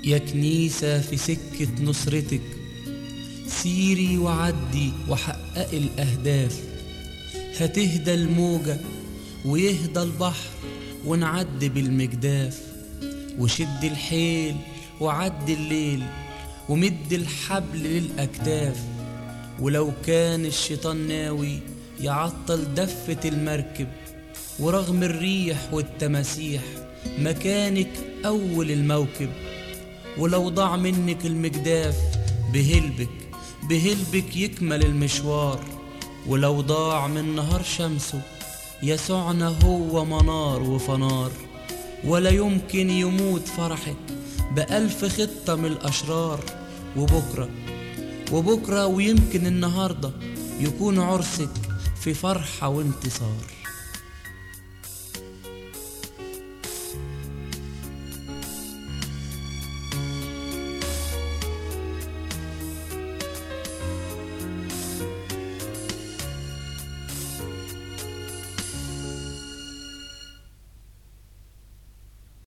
يا كنيسة في سكة نصرتك سيري وعدي وحققي الأهداف هتهدى الموجة ويهدى البحر ونعدي بالمجداف وشد الحيل وعدي الليل ومد الحبل للأكتاف ولو كان الشيطان ناوي يعطل دفة المركب ورغم الريح والتماسيح مكانك أول الموكب ولو ضاع منك المجداف بهلبك بهلبك يكمل المشوار ولو ضاع من نهار شمسه يسوعنا هو منار وفنار ولا يمكن يموت فرحك بألف خطة من الأشرار وبكرة وبكرة ويمكن النهاردة يكون عرسك في فرحة وانتصار